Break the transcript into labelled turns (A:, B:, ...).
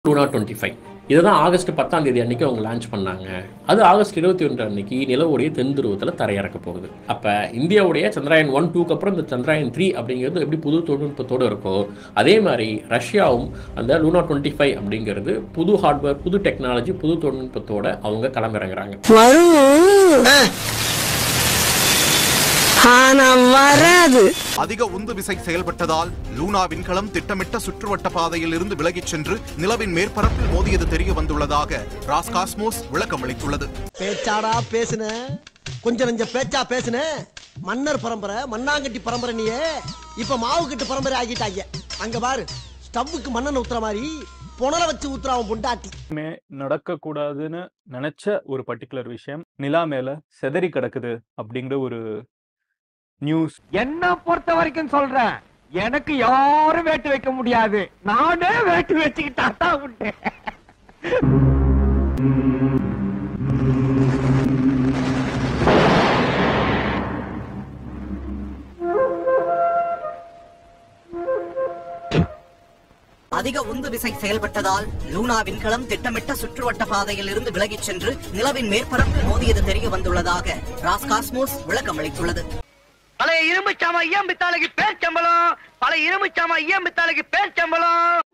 A: Luna twenty five இதை தான் August பத்தாம் தேதி அன்னைக்கு அவங்க லான்ச் பண்ணாங்க அது ஆகஸ்ட் இருபத்தி ஒன்று அன்னைக்கு நிலவுடைய தென் துருவத்தில் தரையிறக்க போகுது அப்போ இந்தியாவுடைய சந்திராயன் ஒன் டூக்கு அப்புறம் இந்த சந்திராயன் த்ரீ அப்படிங்கிறது எப்படி புது தொழில்நுட்பத்தோடு இருக்கோ அதே மாதிரி ரஷ்யாவும் அந்த லூனா டுவெண்ட்டி ஃபைவ் அப்படிங்கிறது புது ஹார்ட்வேர் புது டெக்னாலஜி புது தொழில்நுட்பத்தோட அவங்க களமிறங்குறாங்க
B: வரும் ஆனா வராது
C: அதிக உந்து விசை செயல்பட்டதால் லூனா விண்கலம் திட்டமிட்ட சுற்றுவட்ட பாதையில் இருந்து விலகிச் சென்று நிலவின் மேற்பரப்பில் மோதியது தெரிய வந்துள்ளதாக ராஸ்காஸ்மோஸ் விளக்கம் அளித்துள்ளது
D: பேச்சாடா பேசுன கொஞ்சம் நெஞ்ச பேச்சா பேசுன மன்னர் பரம்பரை மண்ணாங்கட்டி பரம்பரை நீயே இப்ப மாவு கட்டு பரம்பரை ஆகிட்டாங்க அங்க பாரு ஸ்டவ்வுக்கு மண்ணெண்ணெய் ஊத்துற மாதிரி புனல வச்சு ஊத்துறான் பொண்டாட்டி
E: மே நடக்கக்கூடாதுன்னு நினைச்ச ஒரு பர்டிகுலர் விஷயம் நிலா மேல செதறி கிடக்குது அப்படிங்கிற ஒரு நியூஸ்
F: என்ன பொறுத்த வரைக்கும் சொல்றேன் எனக்கு யாரும் வேட்டு வைக்க முடியாது நானே வேட்டு வச்சுக்கிட்டா தான் உண்டு
G: அதிக உந்து விசை செயல்பட்டதால் லூனா விண்கலம் திட்டமிட்ட சுற்றுவட்ட பாதையில் இருந்து விலகிச் சென்று நிலவின் மேற்பரப்பில் மோதியது தெரிய வந்துள்ளதாக ராஸ்காஸ்மோஸ் விளக்கம் அளித்துள்ளது
F: பழைய இரும்பு சாமா ஐயம் பித்தாளைக்கு பேர் சம்பளம் பழைய இரும்பு சாமா ஐயம் பித்தாளைக்கு பேர் சம்பளம்